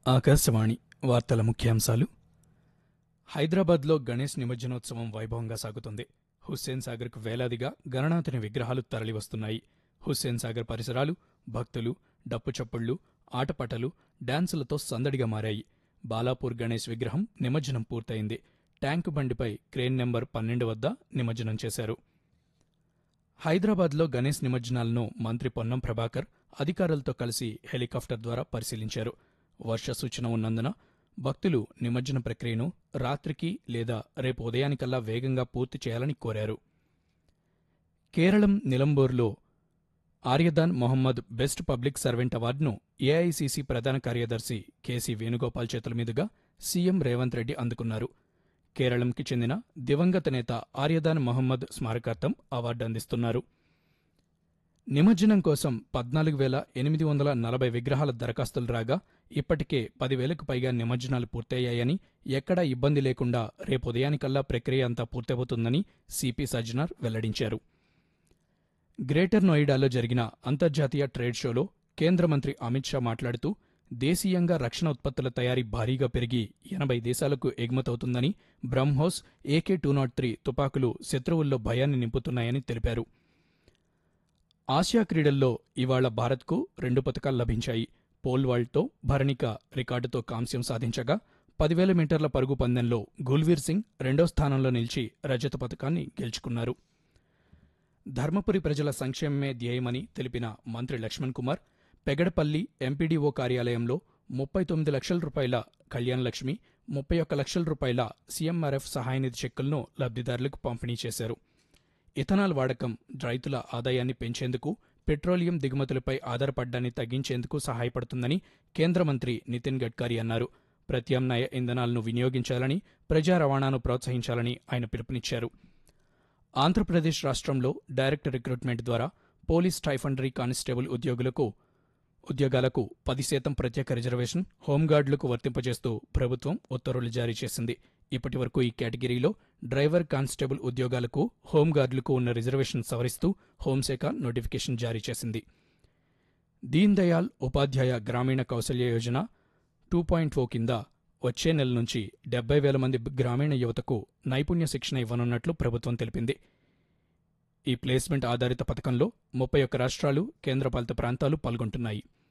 ఆకాశవాణి వార్తల ముఖ్యాంశాలు హైదరాబాద్లో గణేష్ నిమజ్జనోత్సవం వైభవంగా సాగుతుంది హుస్సేన్ సాగర్కు వేలాదిగా గణనాథుని విగ్రహాలు తరలివస్తున్నాయి హుస్సేన్ సాగర్ పరిసరాలు భక్తులు డప్పు చప్పుళ్లు ఆటపాటలు డాన్సులతో సందడిగా మారాయి బాలాపూర్ గణేష్ విగ్రహం నిమజ్జనం పూర్తయింది ట్యాంకు బండిపై క్రేన్ నెంబర్ పన్నెండు వద్ద నిమజ్జనం చేశారు హైదరాబాద్లో గణేష్ నిమజ్జనాలను మంత్రి పొన్నం ప్రభాకర్ అధికారులతో కలిసి హెలికాప్టర్ ద్వారా పరిశీలించారు వర్ష సూచన ఉన్నందున భక్తులు నిమజ్జన ప్రక్రియను రాత్రికి లేదా రేపు ఉదయానికల్లా వేగంగా పూర్తి చేయాలని కోరారు కేరళం నిలంబూర్లో Aryadan Mohammed best public servant అవార్డును ఏఐసీసీ ప్రధాన కార్యదర్శి కేసీ వేణుగోపాల్ చేతుల మీదుగా సీఎం రేవంత్ రెడ్డి అందుకున్నారు కేరళంకి చెందిన దివంగత నేత ఆర్యదాన్ మొహమ్మద్ స్మారకార్థం అవార్డు అందిస్తున్నారు నిమజ్జనం కోసం పద్నాలుగు వేల ఎనిమిది వందల నలభై విగ్రహాల దరఖాస్తులు రాగా ఇప్పటికే పదివేలకు పైగా నిమజ్జనాలు పూర్తయ్యాయని ఎక్కడా ఇబ్బంది లేకుండా రేపు ఉదయానికల్లా ప్రక్రియ అంతా పూర్తవుతుందని సిపి సజ్జనార్ వెల్లడించారు గ్రేటర్ నోయిడాలో జరిగిన అంతర్జాతీయ ట్రేడ్ షోలో కేంద్ర మంత్రి అమిత్ షా మాట్లాడుతూ దేశీయంగా రక్షణ ఉత్పత్తుల తయారీ భారీగా పెరిగి ఎనభై దేశాలకు ఎగుమతవుతుందని BrahMos A K two naught three తుపాకులు శత్రువుల్లో భయాన్ని నింపుతున్నాయని తెలిపారు ఆసియా క్రీడల్లో ఇవాళ భారత్కు రెండు పతకాలు లభించాయి పోల్ వాల్ట్తో భరణిక రికార్డుతో కాంస్యం సాధించగా పదివేల మీటర్ల పరుగు పందెంలో గుల్వీర్ సింగ్ రెండో స్థానంలో నిలిచి రజత పతకాన్ని గెలుచుకున్నారు ధర్మపురి ప్రజల సంక్షేమమే ధ్యేయమని తెలిపిన మంత్రి లక్ష్మణ్ కుమార్ పెగడపల్లి ఎంపీడీఓ కార్యాలయంలో ముప్పై తొమ్మిది లక్షల రూపాయల కళ్యాణ్ లక్ష్మి ముప్పై ఒక్క లక్షల రూపాయల సీఎంఆర్ఎఫ్ సహాయనిధి చెక్కులను లబ్ధిదారులకు పంపిణీ చేశారు ఇథనాల్ వాడకం రైతుల ఆదాయాన్ని పెంచేందుకు పెట్రోలియం దిగుమతులపై ఆధారపడ్డాన్ని తగ్గించేందుకు సహాయపడుతుందని కేంద్ర మంత్రి నితిన్ గడ్కరీ అన్నారు ప్రత్యామ్నాయ ఇంధనాలను వినియోగించాలని ప్రజా రవాణాను ప్రోత్సహించాలని ఆయన పిలుపునిచ్చారు ఆంధ్రప్రదేశ్ రాష్ట్రంలో డైరెక్ట్ రిక్రూట్మెంట్ ద్వారా పోలీస్ టైఫండరీ కానిస్టేబుల్ ఉద్యోగులకు ఉద్యోగాలకు పది శాతం ప్రత్యేక రిజర్వేషన్ హోంగార్డులకు వర్తింపజేస్తూ ప్రభుత్వం ఉత్తర్వులు జారీ చేసింది ఇప్పటి వరకు ఈ కేటగిరీలో డ్రైవర్ కానిస్టేబుల్ ఉద్యోగాలకు హోంగార్డులకు ఉన్న రిజర్వేషన్ సవరిస్తూ హోంశాఖ నోటిఫికేషన్ జారీ చేసింది Deen Dayal Upadhyaya Grameen Kaushalya Yojana two point O కింద వచ్చే నెల నుంచి డెబ్బై వేల మంది గ్రామీణ యువతకు నైపుణ్య శిక్షణ ఇవ్వనున్నట్లు ప్రభుత్వం తెలిపింది ఈ ప్లేస్మెంట్ ఆధారిత పథకంలో ముప్పై ఒక్క రాష్ట్రాలు కేంద్రపాలిత ప్రాంతాలు పాల్గొంటున్నాయి